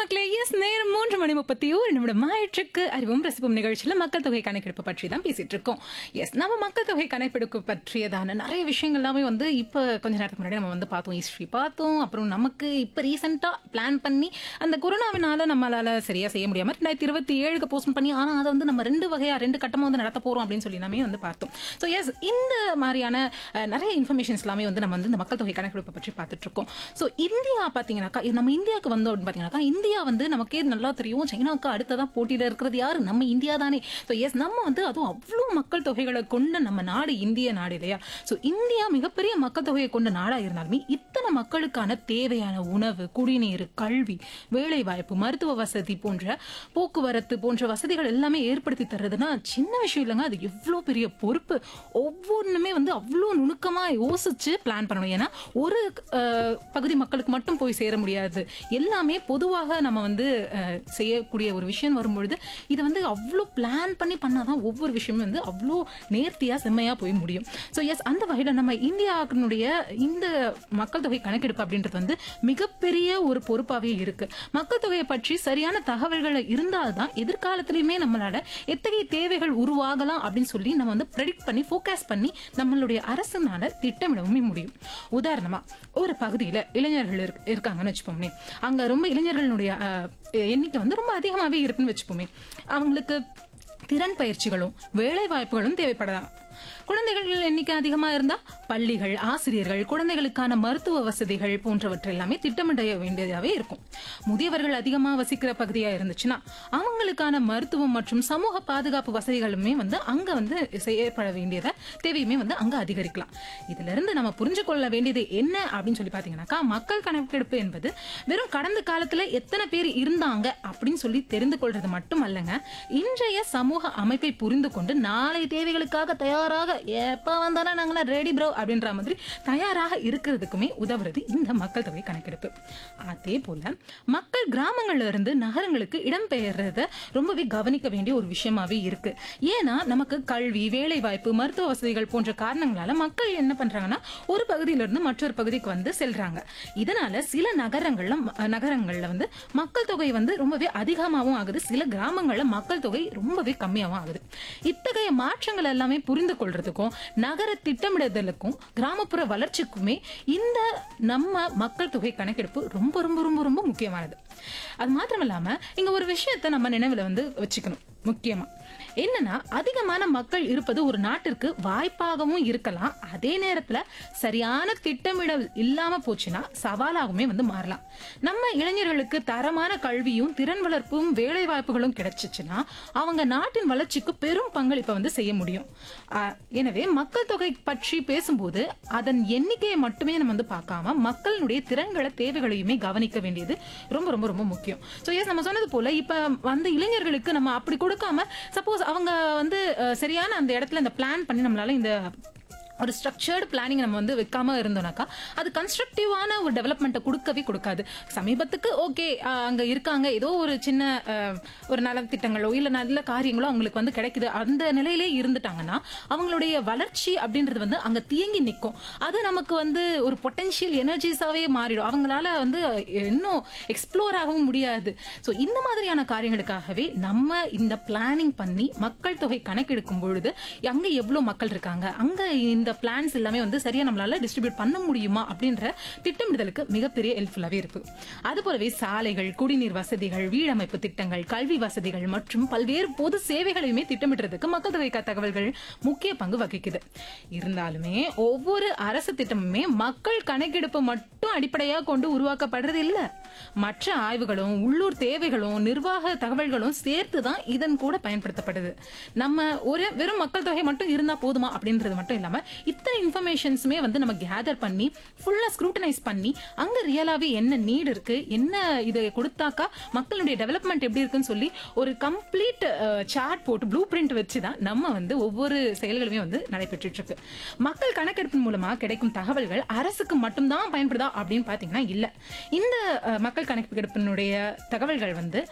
மக்களே எஸ் நேரம் மூன்று மணி முப்பத்தி ஒரு நிமிடம் ஆயிற்றுக்கு அறிவும் ரசிப்பும் நிகழ்ச்சியில் மக்கள் தொகை கணக்கெடுப்பு பற்றி தான் பேசிட்டு இருக்கோம் எஸ் நம்ம மக்கள் தொகை கணக்கெடுப்பு பற்றியதான நிறைய விஷயங்கள் எல்லாமே வந்து இப்போ கொஞ்ச நேரத்துக்கு முன்னாடி நம்ம வந்து பார்த்தோம் ஹிஸ்ட்ரி பார்த்தோம் அப்புறம் நமக்கு இப்போ ரீசெண்டாக பிளான் பண்ணி அந்த கொரோனாவினால நம்மளால சரியா செய்ய முடியாம ரெண்டாயிரத்தி இருபத்தி ஏழுக்கு போஸ்ட் பண்ணி ஆனால் அதை வந்து நம்ம ரெண்டு வகையா ரெண்டு கட்டமாக வந்து நடத்த போறோம் அப்படின்னு சொல்லி எல்லாமே வந்து பார்த்தோம் ஸோ எஸ் இந்த மாதிரியான அஹ், நிறைய இன்ஃபர்மேஷன்ஸ் எல்லாமே வந்து நம்ம வந்து இந்த மக்கள் தொகை கணக்கெடுப்பை பற்றி பார்த்துட்டு இருக்கோம் ஸோ இந்தியா பார்த்தீங்கன்னாக்கா இது நம்ம இந்தியாவுக்கு வந்தோம் அப்படின்னு பார்த்தீங்கன்னாக்கா இந்தியா வந்து நமக்கே நல்லா தெரியும் சைனாவுக்கு அடுத்ததா போட்டியில இருக்கிறது யாரு நம்ம இந்தியா தானே ஸோ எஸ் நம்ம வந்து அதுவும் அவ்வளோ மக்கள் தொகைகளை கொண்ட நம்ம நாடு இந்திய நாடு இல்லையா ஸோ இந்தியா மிகப்பெரிய மக்கள் தொகையை கொண்ட நாடா இருந்தாலுமே இத்தனை மக்களுக்கான தேவையான உணவு குடிநீர் கல்வி வேலை வாய்ப்பு மருத்துவ வசதி போன்ற போக்குவரத்து போன்ற வசதிகள் எல்லாமே ஏற்படுத்தி தர்றதுன்னா சின்ன விஷயம் இல்லைங்க அது எவ்வளோ பெரிய பொறுப்பு ஒவ்வொன்றுமே வந்து அவ்வளோ நுணுக்கமா யோசிச்சு பிளான் பண்ணணும் ஏன்னா ஒரு அஹ், பகுதி மக்களுக்கு மட்டும் போய் சேர முடியாது எல்லாமே பொதுவாக நம்ம வந்து அஹ், செய்யக்கூடிய ஒரு விஷயம் வரும்பொழுது இதை வந்து அவ்வளோ பிளான் பண்ணி பண்ணாதான் ஒவ்வொரு விஷயமும் வந்து அவ்வளோ நேர்த்தியா செம்மையா போய் முடியும் ஸோ எஸ் அந்த வகையில் நம்ம இந்தியாவினுடைய இந்த மக்கள் தொகை கணக்கெடுப்பு அப்படின்றது வந்து மிகப்பெரிய ஒரு பொறுப்பாகவே இருக்கு மக்கள் தொகையை பற்றி சரியான தகவல்கள் இருந்தால்தான் எதிர்காலத்திலையுமே நம்மளால எத்தகைய தேவைகள் உருவாகலாம் அப்படின்னு சொல்லி நம்ம வந்து ப்ரெடிக்ட் பண்ணி ஃபோக்கஸ் பண்ணி நம்மளுடைய அரசுனால திட்டமிடவும் முடியும் உதாரணமா ஒரு பகுதியில இளைஞர்கள் இருக்- இருக்காங்கன்னு வச்சுப்போமே அங்க ரொம்ப இளைஞர்களுடைய அஹ், எண்ணிக்கை வந்து ரொம்ப அதிகமாவே இருக்குன்னு வச்சுப்போமே அவங்களுக்கு திறன் பயிற்சிகளும் வேலை வாய்ப்புகளும் தேவைப்படலாம் குழந்தைகள் எண்ணிக்கை அதிகமா இருந்தா பள்ளிகள் ஆசிரியர்கள் குழந்தைகளுக்கான மருத்துவ வசதிகள் போன்றவற்றை எல்லாமே திட்டமிட வேண்டியதாவே இருக்கும் முதியவர்கள் அதிகமா வசிக்கிற பகுதியா இருந்துச்சுன்னா அவங்களுக்கான மருத்துவம் மற்றும் சமூக பாதுகாப்பு வசதிகளுமே வந்து அங்க வந்து செய்யப்பட வேண்டியத தேவையுமே வந்து அங்க அதிகரிக்கலாம் இதுல இருந்து நம்ம புரிஞ்சு கொள்ள வேண்டியது என்ன அப்படின்னு சொல்லி பாத்தீங்கன்னாக்கா மக்கள் கணக்கெடுப்பு என்பது வெறும் கடந்த காலத்துல எத்தனை பேர் இருந்தாங்க அப்படின்னு சொல்லி தெரிந்து கொள்றது மட்டும் அல்லங்க இன்றைய சமூக அமைப்பை புரிந்து கொண்டு நாளை தேவைகளுக்காக தயாராக எப்ப வந்தாலும் நாங்களா ரெடி ப்ரோ அப்படின்ற மாதிரி தயாராக இருக்கிறதுக்குமே உதவுறது இந்த மக்கள் தொகை கணக்கெடுப்பு அதே போல மக்கள் கிராமங்கள்ல இருந்து நகரங்களுக்கு இடம்பெயர்றத ரொம்பவே கவனிக்க வேண்டிய ஒரு விஷயமாவே இருக்கு ஏன்னா நமக்கு கல்வி வேலை வாய்ப்பு மருத்துவ வசதிகள் போன்ற காரணங்களால மக்கள் என்ன பண்றாங்கன்னா ஒரு பகுதியில இருந்து மற்றொரு பகுதிக்கு வந்து செல்றாங்க இதனால சில நகரங்கள்ல நகரங்கள்ல வந்து மக்கள் தொகை வந்து ரொம்பவே அதிகமாகவும் ஆகுது சில கிராமங்கள்ல மக்கள் தொகை ரொம்பவே கம்மியாகவும் ஆகுது இத்தகைய மாற்றங்கள் எல்லாமே புரிந்து கொள்றதுக்கும் நகர திட்டமிடுதலுக்கும் கிராமப்புற வளர்ச்சிக்குமே இந்த நம்ம மக்கள் தொகை கணக்கெடுப்பு ரொம்ப ரொம்ப ரொம்ப ரொம்ப முக்கியமானது அது மாத்திரம் இல்லாம இங்க ஒரு விஷயத்த நம்ம நினைவுல வந்து வச்சுக்கணும் முக்கியமா என்னன்னா அதிகமான மக்கள் இருப்பது ஒரு நாட்டிற்கு வாய்ப்பாகவும் இருக்கலாம் அதே நேரத்துல சரியான திட்டமிடல் இல்லாம போச்சுன்னா சவாலாகவுமே வந்து மாறலாம் நம்ம இளைஞர்களுக்கு தரமான கல்வியும் திறன் வளர்ப்பும் வேலை வாய்ப்புகளும் கிடைச்சிச்சுன்னா அவங்க நாட்டின் வளர்ச்சிக்கு பெரும் பங்களிப்பை வந்து செய்ய முடியும் ஆஹ், எனவே மக்கள் தொகை பற்றி பேசும்போது அதன் எண்ணிக்கையை மட்டுமே நம்ம வந்து பார்க்காம மக்களுடைய திறன்களை தேவைகளையுமே கவனிக்க வேண்டியது ரொம்ப ரொம்ப ரொம்ப முக்கியம் ஸோ எஸ் நம்ம சொன்னது போல இப்ப வந்த இளைஞர்களுக்கு நம்ம அப்படி கொடுக்காம சப்போஸ் அவங்க வந்து அஹ், சரியான அந்த இடத்துல இந்த பிளான் பண்ணி நம்மளால இந்த ஒரு ஸ்ட்ரக்சர்டு பிளானிங் நம்ம வந்து வைக்காம இருந்தோம்னாக்கா அது கன்ஸ்ட்ரக்டிவான ஒரு டெவலப்மெண்ட்டை கொடுக்கவே கொடுக்காது சமீபத்துக்கு ஓகே அங்க இருக்காங்க ஏதோ ஒரு சின்ன அஹ், ஒரு நலத்திட்டங்களோ இல்ல நல்ல காரியங்களோ அவங்களுக்கு வந்து கிடைக்குது அந்த நிலையிலே இருந்துட்டாங்கன்னா அவங்களுடைய வளர்ச்சி அப்படின்றது வந்து அங்க தேங்கி நிற்கும் அது நமக்கு வந்து ஒரு பொட்டன்ஷியல் எனர்ஜிஸாவே மாறிடும் அவங்களால வந்து இன்னும் எக்ஸ்ப்ளோர் ஆகவும் முடியாது ஸோ இந்த மாதிரியான காரியங்களுக்காகவே நம்ம இந்த பிளானிங் பண்ணி மக்கள் தொகை கணக்கெடுக்கும் பொழுது அங்க எவ்வளவு மக்கள் இருக்காங்க அங்க இந்த பிளான்ஸ் எல்லாமே வந்து சரியா நம்மளால டிஸ்ட்ரிபியூட் பண்ண முடியுமா அப்படின்ற திட்டமிடுதலுக்கு மிகப்பெரிய ஹெல்ப்ஃபுல்லாவே இருக்கு அது போலவே சாலைகள் குடிநீர் வசதிகள் வீடமைப்பு திட்டங்கள் கல்வி வசதிகள் மற்றும் பல்வேறு பொது சேவைகளையுமே திட்டமிடுறதுக்கு மக்கள் தொகை க- தகவல்கள் முக்கிய பங்கு வகிக்குது இருந்தாலுமே ஒவ்வொரு அரசு திட்டமுமே மக்கள் கணக்கெடுப்பு மட்டும் அடிப்படையா கொண்டு உருவாக்கப்படுறது இல்ல மற்ற ஆய்வுகளும் உள்ளூர் தேவைகளும் நிர்வாக தகவல்களும் சேர்த்து தான் இதன் கூட பயன்படுத்தப்படுது நம்ம ஒரு வெறும் மக்கள் தொகை மட்டும் இருந்தா போதுமா அப்படின்றது மட்டும் இல்லாம இத்தனை இன்ஃபர்மேஷன்ஸுமே வந்து நம்ம கேதர் பண்ணி ஃபுல்லா ஸ்க்ரூட்டனைஸ் பண்ணி அங்க ரியலாவே என்ன நீட் இருக்கு என்ன இதை கொடுத்தாக்கா மக்களுடைய டெவலப்மெண்ட் எப்படி இருக்குன்னு சொல்லி ஒரு கம்ப்ளீட் சார்ட் போட்டு ப்ளூ பிரிண்ட் வச்சு தான் நம்ம வந்து ஒவ்வொரு செயல்களுமே வந்து நடைபெற்றுட்டு இருக்கு மக்கள் கணக்கெடுப்பின் மூலமா கிடைக்கும் தகவல்கள் அரசுக்கு மட்டும்தான் பயன்படுதா அப்படின்னு பாத்தீங்கன்னா இல்ல இந்த அஹ், மக்கள் கணக்கெடுப்பினுடைய தகவல்கள் வந்து